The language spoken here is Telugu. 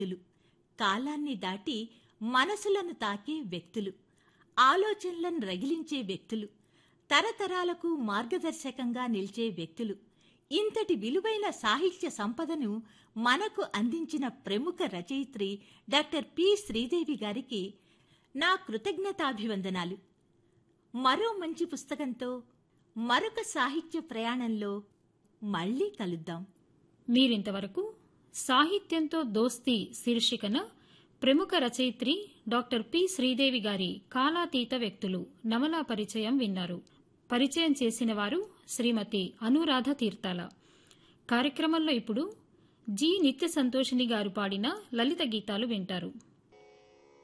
వ్యక్తులు కాలాన్ని దాటి మనసులను తాకే వ్యక్తులు ఆలోచనలను రగిలించే వ్యక్తులు తరతరాలకు మార్గదర్శకంగా నిలిచే వ్యక్తులు ఇంతటి విలువైన సాహిత్య సంపదను మనకు అందించిన ప్రముఖ రచయిత్రి డాక్టర్ పి శ్రీదేవి గారికి నా కృతజ్ఞతాభివందనాలు మరో మంచి పుస్తకంతో మరొక సాహిత్య ప్రయాణంలో మళ్ళీ కలుద్దాం మీరింతవరకు సాహిత్యంతో దోస్తీ శీర్షికన ప్రముఖ రచయిత్రి డాక్టర్ పి శ్రీదేవి గారి కాలాతీత వ్యక్తులు నవలా పరిచయం విన్నారు పరిచయం చేసిన వారు శ్రీమతి అనురాధ తీర్థాల కార్యక్రమంలో ఇప్పుడు జి నిత్య సంతోషిని గారు పాడిన లలిత గీతాలు వింటారు